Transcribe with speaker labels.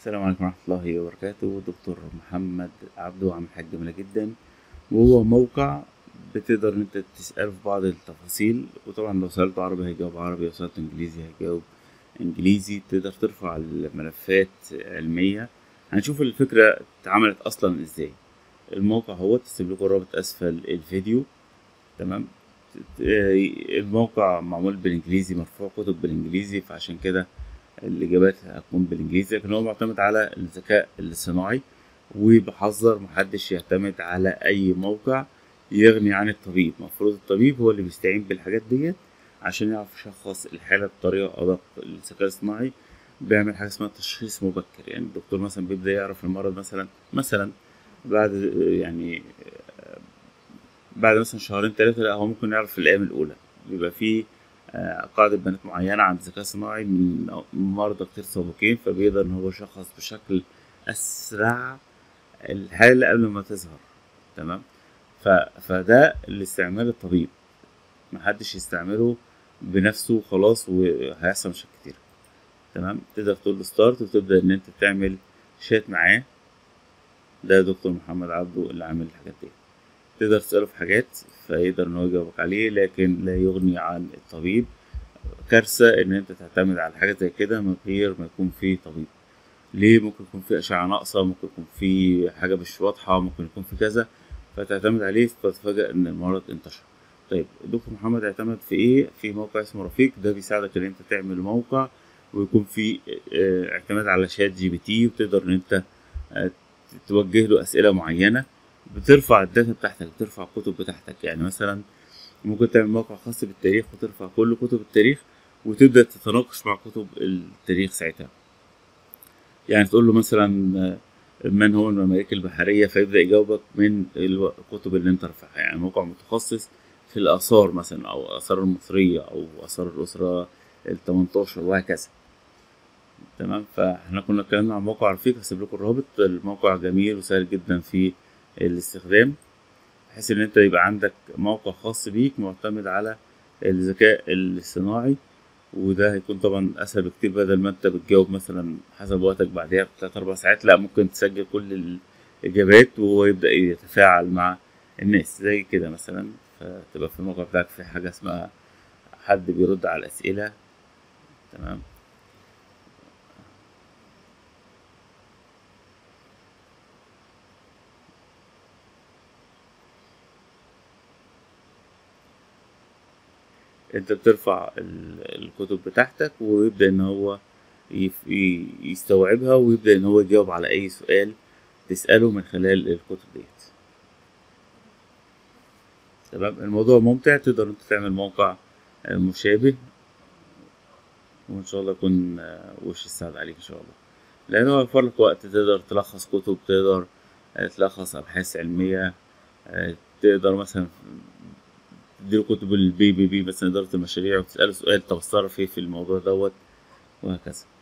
Speaker 1: السلام عليكم ورحمة الله وبركاته دكتور محمد عبده عامل حاجة جميلة جدا وهو موقع بتقدر ان انت تسأله في بعض التفاصيل وطبعا لو سألته عربي هيجاوب عربي لو سألته انجليزي هيجاوب انجليزي تقدر ترفع الملفات علمية هنشوف الفكرة اتعملت اصلا ازاي الموقع هو تسيب لكم الرابط اسفل الفيديو تمام الموقع معمول بالانجليزي مرفوع كتب بالانجليزي فعشان كده الاجابات هتكون بالانجليزي لكن هو معتمد على الذكاء الصناعي وبحذر محدش يعتمد على اي موقع يغني عن الطبيب المفروض الطبيب هو اللي بيستعين بالحاجات ديت عشان يعرف يشخص الحالة بطريقة أدق الذكاء الصناعي بيعمل حاجة اسمها تشخيص مبكر يعني الدكتور مثلا بيبدأ يعرف المرض مثلا مثلا بعد يعني بعد مثلا شهرين ثلاثة لا هو ممكن يعرف في الأيام الأولى بيبقى فيه قاعدة بيانات معينة عند الذكاء الصناعي من مرضى كتير سابقين فبيقدر إن هو يشخص بشكل أسرع الحالة قبل ما تظهر تمام ف... فده الاستعمال الطبيب محدش يستعمله بنفسه خلاص وهيحصل مشاكل كتير تمام تقدر تقول له ستارت وتبدأ إن أنت تعمل شات معاه ده دكتور محمد عبده اللي عامل الحاجات دي تقدر تسأله في حاجات فيقدر إن هو يجاوبك عليه لكن لا يغني عن الطبيب كارثة إن أنت تعتمد على حاجة زي كده من غير ما يكون في طبيب ليه ممكن يكون في أشعة ناقصة ممكن يكون في حاجة مش واضحة ممكن يكون في كذا فتعتمد عليه فتتفاجأ إن المرض انتشر طيب الدكتور محمد اعتمد في إيه في موقع اسمه رفيق ده بيساعدك إن أنت تعمل موقع ويكون في اعتماد على شات جي بي تي وتقدر إن أنت توجه له أسئلة معينة بترفع الداتا بتاعتك بترفع الكتب بتاعتك يعني مثلا ممكن تعمل موقع خاص بالتاريخ وترفع كل كتب التاريخ وتبدأ تتناقش مع كتب التاريخ ساعتها يعني تقول له مثلا من هو الممالك البحرية فيبدأ يجاوبك من الكتب اللي انت رافعها يعني موقع متخصص في الآثار مثلا أو الآثار المصرية أو آثار الأسرة التمنتاشر وهكذا تمام فاحنا كنا اتكلمنا عن موقع رفيق هسيب لكم الرابط الموقع جميل وسهل جدا في الاستخدام بحيث ان انت يبقى عندك موقع خاص بيك معتمد على الذكاء الصناعي وده هيكون طبعا اسهل بكتير بدل ما انت بتجاوب مثلا حسب وقتك بعدها بتلات اربع ساعات لا ممكن تسجل كل الاجابات وهو يبدا يتفاعل مع الناس زي كده مثلا فتبقى في الموقع بتاعك في حاجه اسمها حد بيرد على الاسئله تمام انت بترفع الكتب بتاعتك ويبدأ ان هو يستوعبها ويبدأ ان هو يجاوب على اي سؤال تسأله من خلال الكتب ديت تمام الموضوع ممتع تقدر انت تعمل موقع مشابه وان شاء الله يكون وش السعد عليك ان شاء الله لانه هيوفر لك وقت تقدر تلخص كتب تقدر تلخص ابحاث علمية تقدر مثلا تديله كتب البي بي بي مثلا إدارة المشاريع وتسأله سؤال طب اتصرف ايه في الموضوع دوت وهكذا